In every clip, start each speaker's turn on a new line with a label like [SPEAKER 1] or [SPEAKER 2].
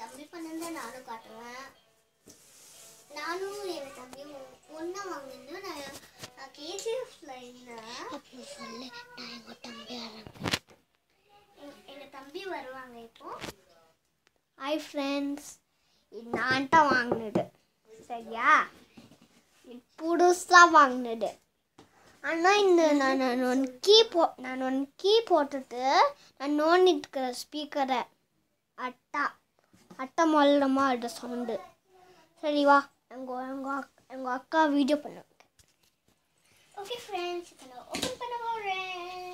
[SPEAKER 1] தம்பி பண்ணதை நானும் காட்டுவேன் நானும் என் தம்பியும் ஒன்றா வாங்கினோம் நான் நான் கேஜிஎஃப்ல இருந்தேன்
[SPEAKER 2] அப்படி சொல்லு நான் எங்க தம்பி வரேன்
[SPEAKER 1] எங்க- எங்க தம்பி வருவாங்க இப்போ
[SPEAKER 2] ஹாய் ஃப்ரெண்ட்ஸ் இது நான் தான் வாங்கினது சரியா இது புதுசாக வாங்கினது ஆனால் இந்த நான் நான் ஒன் கீ போ நான் ஒன் கீ போட்டுட்டு நான் நோண்டிட்டு இருக்கிற ஸ்பீக்கரை அட்டா அட்டை மொல்லமா அது சவுண்டு சரி வா எங்கள் எங்கள் எங்கள் அக்கா வீடியோ பண்ண
[SPEAKER 1] ஓகே ஃப்ரெண்ட்ஸ் இப்போ நான் ஓப்பன் பண்ண போகிறேன்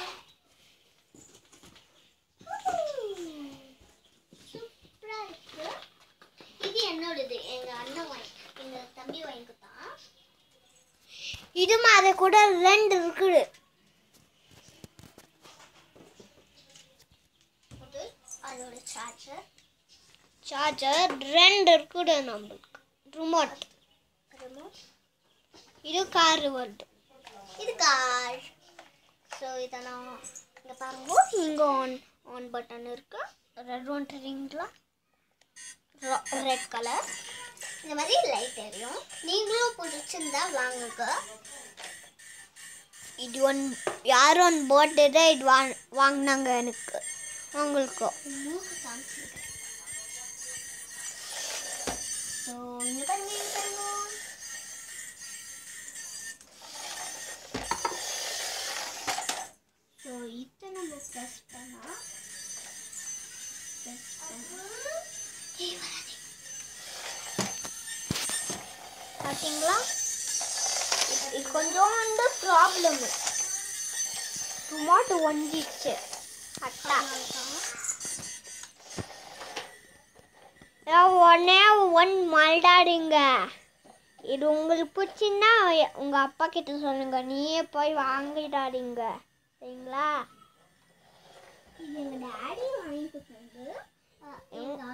[SPEAKER 1] சூப்பராக இருக்கு இது என்னோடது எங்கள் அண்ணன் வாங்கி எங்கள் தம்பி வாங்கி கொடுத்தான்
[SPEAKER 2] இது மாதிரி கூட ரெண்டு இருக்குது
[SPEAKER 1] இது அதோட சார்ஜர்
[SPEAKER 2] சார்ஜர் ரெண்டு இருக்குது நம்மளுக்கு ரிமோட்
[SPEAKER 1] ரிமோட்
[SPEAKER 2] இது கார் வருது
[SPEAKER 1] இது கார் ஸோ இதை நான் இங்கே பாருங்க
[SPEAKER 2] இங்கே ஆன் ஆன் பட்டன் இருக்கு ரெட் ஒன் தெரியுங்களா
[SPEAKER 1] ரெட் கலர் இந்த மாதிரி லைட் எரியும் நீங்களும் பிடிச்சிருந்தா வாங்குங்க
[SPEAKER 2] இது ஒன் யார் ஒன் பர்த்டே தான் இது வாங் வாங்கினாங்க எனக்கு உங்களுக்கு
[SPEAKER 1] மூக்கு காமிச்சிருக்கேன் ஸோ இங்கே பாருங்க இங்க பாருங்க ஸோ இதை நம்ம ப்ரெஸ் பண்ணால் ப்ரெஸ் பண்ணால்
[SPEAKER 2] பார்த்தீங்களா இது கொஞ்சோண்டு ப்ராப்ளம் ரிமோட் ஒஞ்சிச்சு அட்டா உடனே ஒன் மல்டாடுங்க இது உங்களுக்கு பிடிச்சின்னா உங்கள் அப்பா கிட்ட சொல்லுங்க நீயே போய் வாங்கிடாதீங்க சரிங்களா
[SPEAKER 1] இது எங்கள் டேடி வாங்கி கொடுத்தது எங்கள்